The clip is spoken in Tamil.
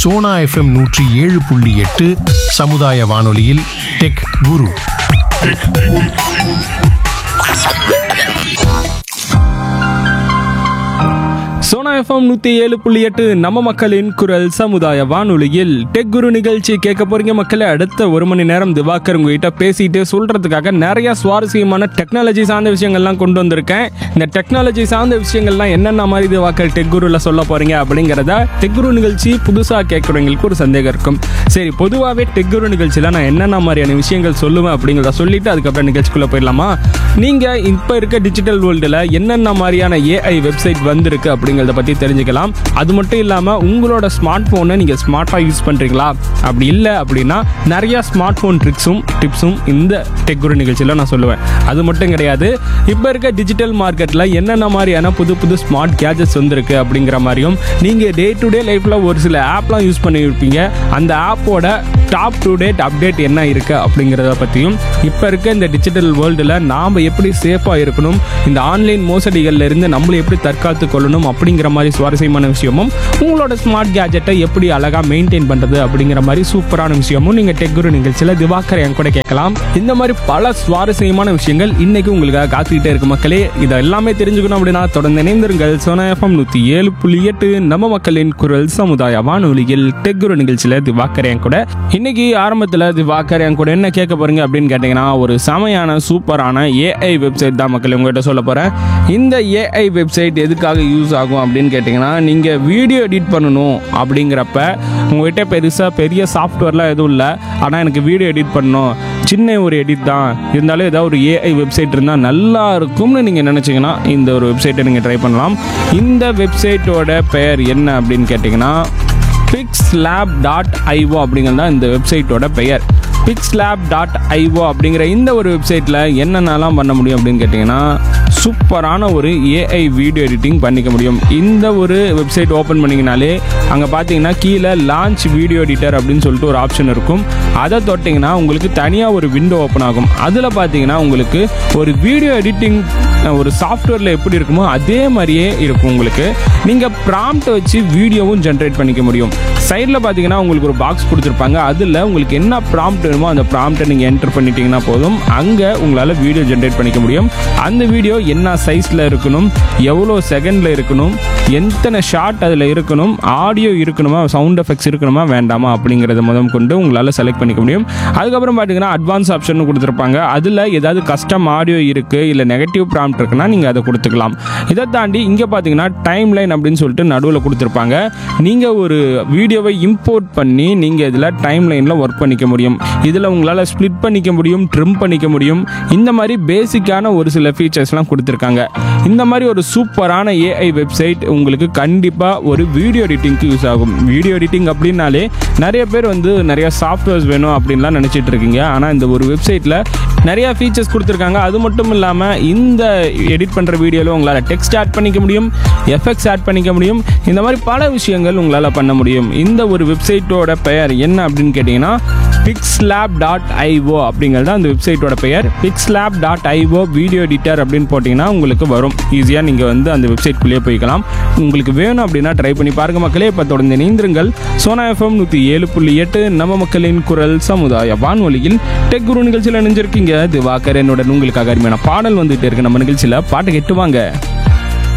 சோனா எஃப்எம் நூற்றி ஏழு புள்ளி எட்டு சமுதாய வானொலியில் டெக் குரு சோனா எஃப்எம் நூற்றி ஏழு புள்ளி எட்டு நம்ம மக்களின் குரல் சமுதாய வானொலியில் டெக் குரு நிகழ்ச்சி கேட்க போறீங்க மக்களே அடுத்த ஒரு மணி நேரம் திவாகர் உங்ககிட்ட பேசிட்டு சொல்றதுக்காக நிறைய சுவாரஸ்யமான டெக்னாலஜி சார்ந்த விஷயங்கள்லாம் கொண்டு வந்திருக்கேன் இந்த டெக்னாலஜி சார்ந்த விஷயங்கள்லாம் என்னென்ன மாதிரி திவாகர் டெக் குருல சொல்ல போறீங்க அப்படிங்கிறத டெக் குரு நிகழ்ச்சி புதுசாக கேட்குறவங்களுக்கு ஒரு சந்தேகம் இருக்கும் சரி பொதுவாகவே டெக் குரு நிகழ்ச்சியில் நான் என்னென்ன மாதிரியான விஷயங்கள் சொல்லுவேன் அப்படிங்கிறத சொல்லிட்டு அதுக்கப்புறம் நிகழ்ச்சிக்குள்ளே போயிடலாமா நீங்கள் இப்போ இருக்க டிஜிட்டல் வேர்ல்டில் என்னென்ன மாதிரியான ஏஐ வெப்சைட் வந்திருக்கு அப்படிங்கிறத பற்றி தெரிஞ்சுக்கலாம் அது மட்டும் இல்லாமல் உங்களோட ஸ்மார்ட் ஃபோனை நீங்கள் ஸ்மார்ட்டாக யூஸ் பண்ணுறீங்களா அப்படி இல்லை அப்படின்னா நிறையா ஸ்மார்ட் ஃபோன் ட்ரிக்ஸும் டிப்ஸும் இந்த டெக் குரு நிகழ்ச்சியில் நான் சொல்லுவேன் அது மட்டும் கிடையாது இப்போ இருக்க டிஜிட்டல் மார்க்கெட்டில் என்னென்ன மாதிரியான புது புது ஸ்மார்ட் கேஜெட்ஸ் வந்திருக்கு அப்படிங்கிற மாதிரியும் நீங்கள் டே டு டே லைஃப்பில் ஒரு சில ஆப்லாம் யூஸ் பண்ணியிருப்பீங்க அந்த ஆப்போட டாப் டு டேட் அப்டேட் என்ன இருக்குது அப்படிங்கிறத பற்றியும் இப்போ இருக்க இந்த டிஜிட்டல் வேர்ல்டில் நாம் எப்படி சேஃபாக இருக்கணும் இந்த ஆன்லைன் மோசடிகள்ல இருந்து நம்மளை எப்படி தற்காத்து கொள்ளணும் அப்படிங்கிற மாதிரி சுவாரஸ்யமான விஷயமும் உங்களோட ஸ்மார்ட் கேஜெட்டை எப்படி அழகாக மெயின்டைன் பண்ணுறது அப்படிங்கிற மாதிரி சூப்பரான விஷயமும் நீங்கள் டெக்குரு நிகழ்ச்சியில் திவாகர் என் கூட கேட்கலாம் இந்த மாதிரி பல சுவாரஸ்யமான விஷயங்கள் இன்னைக்கு உங்களுக்காக காத்துக்கிட்டே இருக்கு மக்களே இதை எல்லாமே தெரிஞ்சுக்கணும் அப்படின்னா தொடர்ந்து இணைந்திருங்கள் சோனா எஃப்எம் நூற்றி ஏழு புள்ளி எட்டு நம்ம மக்களின் குரல் சமுதாய வானொலியில் டெக்குரு நிகழ்ச்சியில் திவாகர் என் கூட இன்னைக்கு ஆரம்பத்தில் திவாகர் என் கூட என்ன கேட்க போறீங்க அப்படின்னு கேட்டிங்கன்னா ஒரு செமையான சூப்பரான ஏஐ வெப்சைட் தான் மக்கள் உங்ககிட்ட சொல்ல போகிறேன் இந்த ஏஐ வெப்சைட் எதுக்காக யூஸ் ஆகும் அப்படின்னு கேட்டிங்கன்னா நீங்கள் வீடியோ எடிட் பண்ணணும் அப்படிங்கிறப்ப உங்கள்கிட்ட பெருசாக பெரிய சாஃப்ட்வேர்லாம் எதுவும் இல்லை ஆனால் எனக்கு வீடியோ எடிட் பண்ணணும் சின்ன ஒரு எடிட் தான் இருந்தாலும் ஏதாவது ஒரு ஏஐ வெப்சைட் இருந்தால் நல்லா இருக்கும்னு நீங்கள் நினச்சிங்கன்னா இந்த ஒரு வெப்சைட்டை நீங்கள் ட்ரை பண்ணலாம் இந்த வெப்சைட்டோட பெயர் என்ன அப்படின்னு கேட்டிங்கன்னா பிக்ஸ் லேப் டாட் ஐஓ அப்படிங்கிறது தான் இந்த வெப்சைட்டோட பெயர் பிக்ஸ் லேப் டாட் ஐஓ அப்படிங்கிற இந்த ஒரு வெப்சைட்டில் என்னென்னலாம் பண்ண முடியும் அப்படின்னு கேட்டிங்கன்னா சூப்பரான ஒரு ஏஐ வீடியோ எடிட்டிங் பண்ணிக்க முடியும் இந்த ஒரு வெப்சைட் ஓப்பன் பண்ணிங்கனாலே அங்கே பார்த்தீங்கன்னா கீழே லான்ச் வீடியோ எடிட்டர் அப்படின்னு சொல்லிட்டு ஒரு ஆப்ஷன் இருக்கும் அதை தொட்டிங்கன்னா உங்களுக்கு தனியாக ஒரு விண்டோ ஓப்பன் ஆகும் அதில் பார்த்தீங்கன்னா உங்களுக்கு ஒரு வீடியோ எடிட்டிங் ஒரு சாஃப்ட்வேரில் எப்படி இருக்குமோ அதே மாதிரியே இருக்கும் உங்களுக்கு நீங்கள் ப்ராம்ப்ட் வச்சு வீடியோவும் ஜென்ரேட் பண்ணிக்க முடியும் சைடில் பார்த்தீங்கன்னா உங்களுக்கு ஒரு பாக்ஸ் கொடுத்துருப்பாங்க அதில் உங்களுக்கு என்ன ப்ராம்ப்ட் வேணுமோ அந்த ப்ராம்ப்டை நீங்கள் என்டர் பண்ணிட்டீங்கன்னா போதும் அங்கே உங்களால் வீடியோ ஜென்ரேட் பண்ணிக்க முடியும் அந்த வீடியோ என்ன சைஸில் இருக்கணும் எவ்வளோ செகண்டில் இருக்கணும் எத்தனை ஷார்ட் அதில் இருக்கணும் ஆடியோ இருக்கணுமா சவுண்ட் எஃபெக்ட்ஸ் இருக்கணுமா வேண்டாமா அப்படிங்கிறத முதல் கொண்டு உங்களால் செலக்ட் பண்ணிக்க முடியும் அதுக்கப்புறம் பார்த்தீங்கன்னா அட்வான்ஸ் ஆப்ஷன் கொடுத்துருப்பாங்க அதில் ஏதாவது கஸ்டம் ஆடியோ இருக்குது இல்லை நெகட்டிவ் ப்ராம்ப்ட் இருக்குன்னா நீங்கள் அதை கொடுத்துக்கலாம் இதை தாண்டி இங்கே பார்த்தீங்கன்னா டைம் லைன் அப்படின்னு சொல்லிட்டு நடுவில் கொடுத்துருப்பாங்க நீங்கள் ஒரு வீடியோவை இம்போர்ட் பண்ணி நீங்கள் இதில் டைம் லைனில் ஒர்க் பண்ணிக்க முடியும் இதில் உங்களால் ஸ்ப்ளிட் பண்ணிக்க முடியும் ட்ரிம் பண்ணிக்க முடியும் இந்த மாதிரி பேசிக்கான ஒரு சில ஃபீச்சர்ஸ்லாம் கொடுத்துருக்காங்க இந்த மாதிரி ஒரு சூப்பரான ஏஐ வெப்சைட் உங்களுக்கு கண்டிப்பாக ஒரு வீடியோ எடிட்டிங்க்கு யூஸ் ஆகும் வீடியோ எடிட்டிங் அப்படின்னாலே நிறைய பேர் வந்து நிறைய சாஃப்ட்வேர்ஸ் வேணும் அப்படின்லாம் நினச்சிட்டு இருக்கீங்க ஆனால் இந்த ஒரு வெப்சைட்டில் நிறைய ஃபீச்சர்ஸ் கொடுத்துருக்காங்க அது மட்டும் இல்லாமல் இந்த எடிட் பண்ணுற வீடியோவில் உங்களால் டெக்ஸ்ட் ஆட் பண்ணிக்க முடியும் எஃபெக்ட்ஸ் ஆட் பண்ணிக்க முடியும் இந்த மாதிரி பல விஷயங்கள் உங்களால் பண்ண முடியும் இந்த ஒரு வெப்சைட்டோட பெயர் என்ன அப்படின்னு கேட்டிங்கன்னா பிக்ஸ்லேப் டாட் ஐஓ அப்படிங்கிறது தான் அந்த வெப்சைட்டோட பெயர் Pixlab dot IO video editor அப்படின்னு போட்டிங்கன்னா உங்களுக்கு வரும் ஈஸியாக நீங்கள் வந்து அந்த வெப்சைட்குள்ளேயே போய்க்கலாம் உங்களுக்கு வேணும் அப்படின்னா ட்ரை பண்ணி பாருங்க மக்களே இப்போ தொடர்ந்து இணைந்திருங்கள் சோனா எஃப்எம் நூற்றி ஏழு புள்ளி எட்டு நம்ம மக்களின் குரல் சமுதாய வானொலியில் டெக் குரு நிகழ்ச்சியில் இணைஞ்சிருக்கீங்க திவாகர் என்னுடன் உங்களுக்காக அருமையான பாடல் வந்துட்டு இருக்கு நம்ம நிகழ்ச்சியில் பாட்டு கேட்டு வாங்க